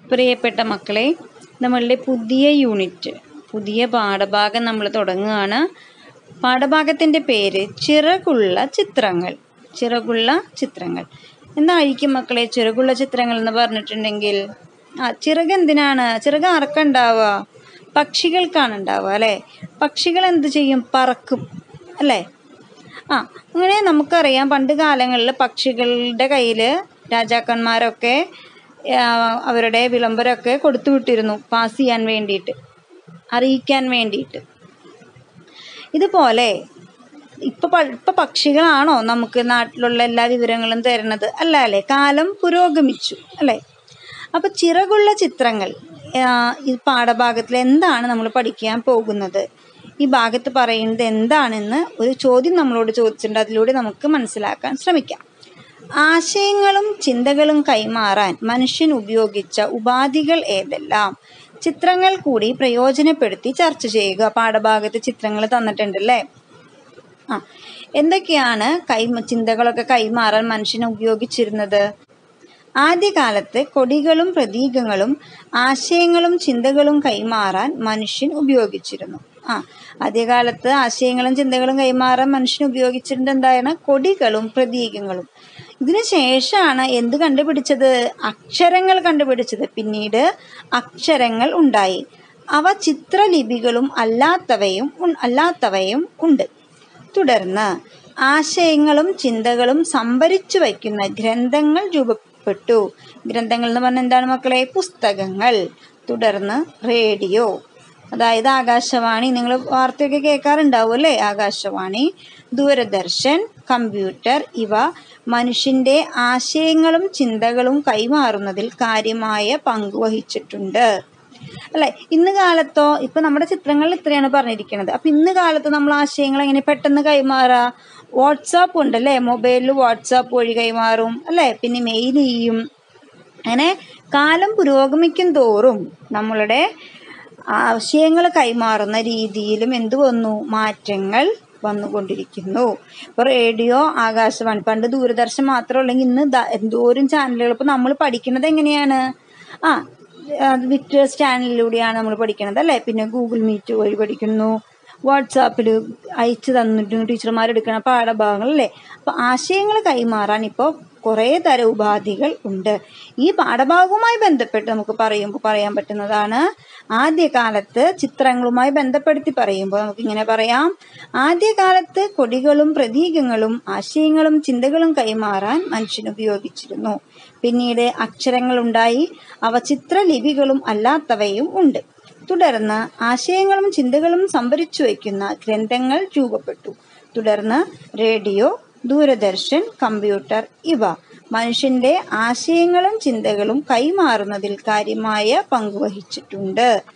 പ്രിയപ്പെട്ട മക്കളെ നമ്മളുടെ പുതിയ യൂണിറ്റ് പുതിയ പാഠഭാഗം നമ്മൾ തുടങ്ങുകയാണ് പാഠഭാഗത്തിൻ്റെ പേര് ചിറകുള്ള ചിത്രങ്ങൾ ചിറകുള്ള ചിത്രങ്ങൾ എന്തായിരിക്കും മക്കളെ ചിറകുള്ള ചിത്രങ്ങൾ എന്ന് പറഞ്ഞിട്ടുണ്ടെങ്കിൽ ആ ചിറക് എന്തിനാണ് ചിറക് ആർക്കുണ്ടാവുക പക്ഷികൾക്കാണ് ഉണ്ടാവുക അല്ലേ പക്ഷികൾ എന്ത് ചെയ്യും പറക്കും അല്ലേ ആ അങ്ങനെ നമുക്കറിയാം പണ്ട് കാലങ്ങളിൽ പക്ഷികളുടെ കയ്യിൽ രാജാക്കന്മാരൊക്കെ ആ, അവരുടെ വിളംബരമൊക്കെ കൊടുത്തു വിട്ടിരുന്നു പാസ് ചെയ്യാൻ വേണ്ടിയിട്ട് അറിയിക്കാൻ വേണ്ടിയിട്ട് ഇതുപോലെ ഇപ്പൊ പ- ഇപ്പൊ പക്ഷികളാണോ നമുക്ക് നാട്ടിലുള്ള എല്ലാ വിവരങ്ങളും തരുന്നത് അല്ല അല്ലേ കാലം പുരോഗമിച്ചു അല്ലേ അപ്പൊ ചിറകുള്ള ചിത്രങ്ങൾ ആ, ഈ പാഠഭാഗത്തിൽ എന്താണ് നമ്മൾ പഠിക്കാൻ പോകുന്നത് ഈ ഭാഗത്ത് പറയുന്നത് എന്താണെന്ന് ഒരു ചോദ്യം നമ്മളോട് ചോദിച്ചിട്ടുണ്ട് അതിലൂടെ നമുക്ക് മനസ്സിലാക്കാൻ ശ്രമിക്കാം ആശയങ്ങളും ചിന്തകളും കൈമാറാൻ മനുഷ്യൻ ഉപയോഗിച്ച ഉപാധികൾ ഏതെല്ലാം ചിത്രങ്ങൾ കൂടി പ്രയോജനപ്പെടുത്തി ചർച്ച ചെയ്യുക പാഠഭാഗത്ത് ചിത്രങ്ങൾ തന്നിട്ടുണ്ടല്ലേ ആ എന്തൊക്കെയാണ് കൈ ചിന്തകളൊക്കെ കൈമാറാൻ മനുഷ്യൻ ഉപയോഗിച്ചിരുന്നത് ആദ്യകാലത്ത് കൊടികളും പ്രതീകങ്ങളും ആശയങ്ങളും ചിന്തകളും കൈമാറാൻ മനുഷ്യൻ ഉപയോഗിച്ചിരുന്നു ആ ആദ്യകാലത്ത് ആശയങ്ങളും ചിന്തകളും കൈമാറാൻ മനുഷ്യൻ ഉപയോഗിച്ചിരുന്നത് എന്താണ് കൊടികളും പ്രതീകങ്ങളും ഇതിനു ശേഷമാണ് എന്ത് കണ്ടുപിടിച്ചത് അക്ഷരങ്ങൾ കണ്ടുപിടിച്ചത് പിന്നീട് അക്ഷരങ്ങൾ ഉണ്ടായി അവ ചിത്രലിപികളും അല്ലാത്തവയും ഉൺ- അല്ലാത്തവയും ഉണ്ട് തുടർന്ന് ആശയങ്ങളും ചിന്തകളും സംഭരിച്ചു വയ്ക്കുന്ന ഗ്രന്ഥങ്ങൾ രൂപപ്പെട്ടു ഗ്രന്ഥങ്ങൾ എന്ന് പറഞ്ഞാൽ എന്താണ് മക്കളെ പുസ്തകങ്ങൾ തുടർന്ന് റേഡിയോ അതായത് ആകാശവാണി നിങ്ങൾ വാർത്തയൊക്കെ കേൾക്കാറുണ്ടാവും അല്ലേ ആകാശവാണി ദൂരദർശൻ കമ്പ്യൂട്ടർ ഇവ മനുഷ്യന്റെ ആശയങ്ങളും ചിന്തകളും കൈമാറുന്നതിൽ കാര്യമായ പങ്ക് വഹിച്ചിട്ടുണ്ട് അല്ലെ ഇന്ന് കാലത്തോ ഇപ്പൊ നമ്മുടെ ചിത്രങ്ങളിൽ ഇത്രയാണ് പറഞ്ഞിരിക്കുന്നത് അപ്പൊ ഇന്ന് കാലത്ത് നമ്മൾ ആശയങ്ങൾ എങ്ങനെ പെട്ടെന്ന് കൈമാറാ വാട്സാപ്പ് ഉണ്ട് അല്ലേ മൊബൈലിൽ വാട്സാപ്പ് വഴി കൈമാറും അല്ലെ പിന്നെ മെയിൽ ചെയ്യും അങ്ങനെ കാലം പുരോഗമിക്കും തോറും നമ്മളുടെ ആശയങ്ങൾ കൈമാറുന്ന രീതിയിലും എന്ത് വന്നു മാറ്റങ്ങൾ വന്നുകൊണ്ടിരിക്കുന്നു ഇപ്പൊ റേഡിയോ ആകാശവാണി പണ്ട് ദൂരദർശൻ മാത്രമേ ഉള്ളെങ്കിൽ ഇന്ന് ദാ എന്തോരം ചാനലുകൾ ഇപ്പൊ നമ്മൾ പഠിക്കുന്നത് എങ്ങനെയാണ് ആ വിക്ടേഴ്സ് ചാനലിലൂടെയാണ് നമ്മൾ പഠിക്കുന്നത് അല്ലേ പിന്നെ ഗൂഗിൾ മീറ്റ് വഴി പഠിക്കുന്നു വാട്സാപ്പിൽ അയച്ചു തന്നിട്ട് ടീച്ചർമാർ എടുക്കുന്ന പാഠഭാഗങ്ങൾ അല്ലേ അപ്പൊ ആശയങ്ങൾ കൈമാറാൻ ഇപ്പോൾ കുറേ തരം ഉപാധികൾ ഉണ്ട് ഈ പാഠഭാഗവുമായി ബന്ധപ്പെട്ട് നമുക്ക് പറയുമ്പോൾ പറയാൻ പറ്റുന്നതാണ് ആദ്യകാലത്ത് ചിത്രങ്ങളുമായി ബന്ധപ്പെടുത്തി പറയുമ്പോൾ നമുക്ക് ഇങ്ങനെ പറയാം ആദ്യകാലത്ത് കൊടികളും പ്രതീകങ്ങളും ആശയങ്ങളും ചിന്തകളും കൈമാറാൻ മനുഷ്യൻ ഉപയോഗിച്ചിരുന്നു പിന്നീട് അക്ഷരങ്ങളുണ്ടായി അവ ചിത്രലിപികളും അല്ലാത്തവയും ഉണ്ട് തുടർന്ന് ആശയങ്ങളും ചിന്തകളും സംഭരിച്ചു വയ്ക്കുന്ന ഗ്രന്ഥങ്ങൾ രൂപപ്പെട്ടു തുടർന്ന് റേഡിയോ ദൂരദർശൻ കമ്പ്യൂട്ടർ ഇവ മനുഷ്യന്റെ ആശയങ്ങളും ചിന്തകളും കൈമാറുന്നതിൽ കാര്യമായ പങ്കുവഹിച്ചിട്ടുണ്ട്